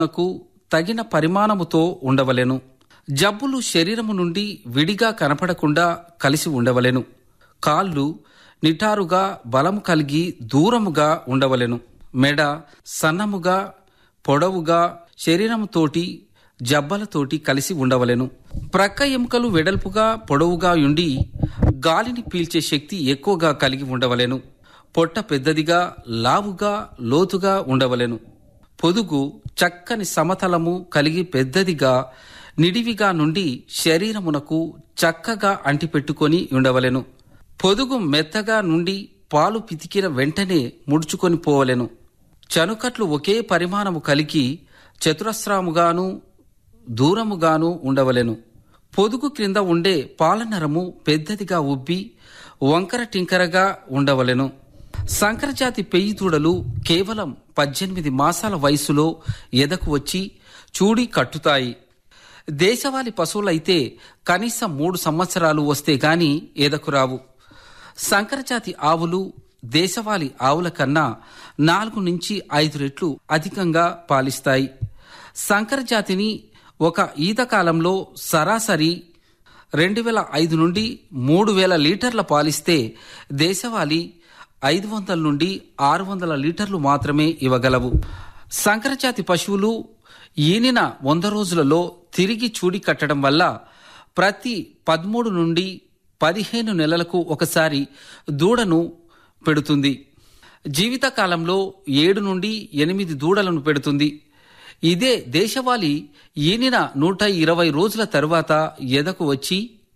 నాకు తగిన పరిమాణముతో ఉండవలెను జబ్బులు శరీరము నుండి విడిగా కనపడకుండా కలిసి ఉండవలెను కాళ్ళు నిటారుగా బలము కలిగి దూరముగా ఉండవలెను మెడ సన్నముగా పొడవుగా శరీరముతోటి జబ్బలతోటి కలిసి ఉండవలెను ప్రక్క ఎముకలు వెడల్పుగా పొడవుగా ఉండి గాలిని పీల్చే శక్తి ఎక్కువగా కలిగి ఉండవలెను పొట్ట పెద్దదిగా లావుగా లోతుగా ఉండవలెను పొదుగు చక్కని సమతలము కలిగి పెద్దదిగా నిడివిగా నుండి శరీరమునకు చక్కగా అంటిపెట్టుకొని ఉండవలెను పొదుగు మెత్తగా నుండి పాలు పితికిన వెంటనే ముడుచుకొని పోవలెను చనుకట్లు ఒకే పరిమాణము కలిగి చతురస్రాముగాను దూరముగాను ఉండవలెను పొదుగు క్రింద ఉండే పాలనరము పెద్దదిగా ఉబ్బి వంకర టింకరగా ఉండవలెను సంకరజాతి పెయ్యి దూడలు కేవలం పద్దెనిమిది మాసాల వయసులో ఎదకు వచ్చి చూడి కట్టుతాయి దేశవాళి పశువులైతే కనీసం మూడు సంవత్సరాలు వస్తే గాని ఎదకు రావు సంకరజాతి ఆవులు దేశవాళి ఆవుల కన్నా నాలుగు నుంచి ఐదు రెట్లు అధికంగా పాలిస్తాయి సంకరజాతిని ఒక ఈత కాలంలో సరాసరి రెండు వేల ఐదు నుండి మూడు వేల లీటర్ల పాలిస్తే దేశవాళీ ఐదు వందల నుండి ఆరు వందల లీటర్లు మాత్రమే ఇవ్వగలవు సంకరజాతి పశువులు ఈనిన వంద రోజులలో తిరిగి చూడి కట్టడం వల్ల ప్రతి పదమూడు నుండి పదిహేను నెలలకు ఒకసారి దూడను పెడుతుంది జీవితకాలంలో ఏడు నుండి ఎనిమిది దూడలను పెడుతుంది ఇదే దేశవాళీ ఈనిన నూట ఇరవై రోజుల తరువాత ఎదకు వచ్చి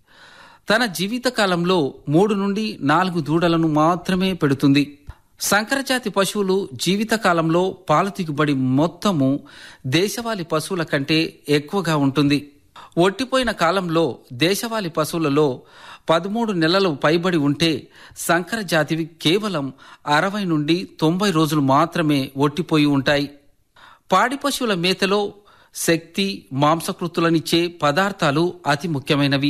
తన జీవితకాలంలో మూడు నుండి నాలుగు దూడలను మాత్రమే పెడుతుంది సంకరజాతి పశువులు జీవితకాలంలో పాల దిగుబడి మొత్తము దేశవాళీ పశువుల కంటే ఎక్కువగా ఉంటుంది ఒట్టిపోయిన కాలంలో దేశవాళీ పశువులలో పదమూడు నెలలు పైబడి ఉంటే సంకర జాతివి కేవలం అరవై నుండి తొంభై రోజులు మాత్రమే ఒట్టిపోయి ఉంటాయి పాడి పశువుల మేతలో శక్తి మాంసకృతులనిచ్చే పదార్థాలు అతి ముఖ్యమైనవి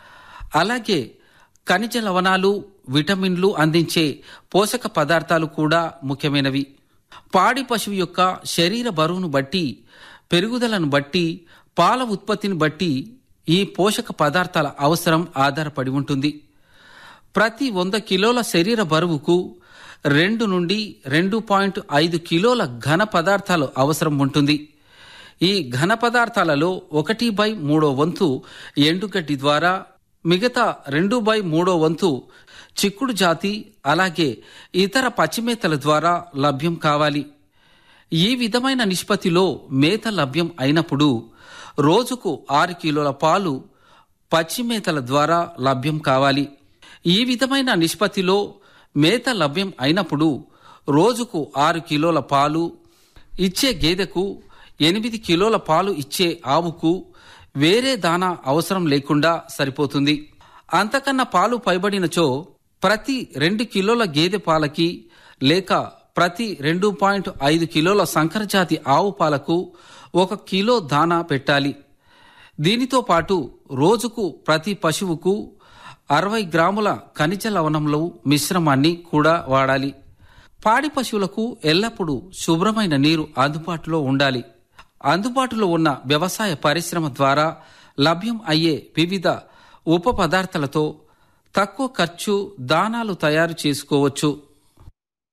అలాగే ఖనిజ లవణాలు విటమిన్లు అందించే పోషక పదార్థాలు కూడా ముఖ్యమైనవి పాడి పశువు యొక్క శరీర బరువును బట్టి పెరుగుదలను బట్టి పాల ఉత్పత్తిని బట్టి ఈ పోషక పదార్థాల అవసరం ఆధారపడి ఉంటుంది ప్రతి వంద కిలోల శరీర బరువుకు రెండు నుండి రెండు పాయింట్ ఐదు కిలోల ఘన పదార్థాలు అవసరం ఉంటుంది ఈ ఘన పదార్థాలలో ఒకటి బై మూడో వంతు ఎండుగడ్డి ద్వారా మిగతా రెండు బై మూడో వంతు చిక్కుడు జాతి అలాగే ఇతర పచ్చిమేతల ద్వారా లభ్యం కావాలి ఈ విధమైన నిష్పత్తిలో మేత లభ్యం అయినప్పుడు రోజుకు ఆరు కిలోల పాలు పచ్చిమేతల ద్వారా లభ్యం కావాలి ఈ విధమైన నిష్పత్తిలో మేత లభ్యం అయినప్పుడు రోజుకు ఆరు కిలోల పాలు ఇచ్చే గేదెకు ఎనిమిది కిలోల పాలు ఇచ్చే ఆవుకు వేరే దానా అవసరం లేకుండా సరిపోతుంది అంతకన్నా పాలు పైబడినచో ప్రతి రెండు కిలోల గేదె పాలకి లేక ప్రతి రెండు పాయింట్ ఐదు కిలోల సంకరజాతి ఆవు పాలకు ఒక కిలో దానా పెట్టాలి దీనితో పాటు రోజుకు ప్రతి పశువుకు అరవై గ్రాముల ఖనిజ లవణంలో మిశ్రమాన్ని కూడా వాడాలి పాడి పశువులకు ఎల్లప్పుడూ శుభ్రమైన నీరు అందుబాటులో ఉండాలి అందుబాటులో ఉన్న వ్యవసాయ పరిశ్రమ ద్వారా లభ్యం అయ్యే వివిధ ఉప పదార్థాలతో తక్కువ ఖర్చు దానాలు తయారు చేసుకోవచ్చు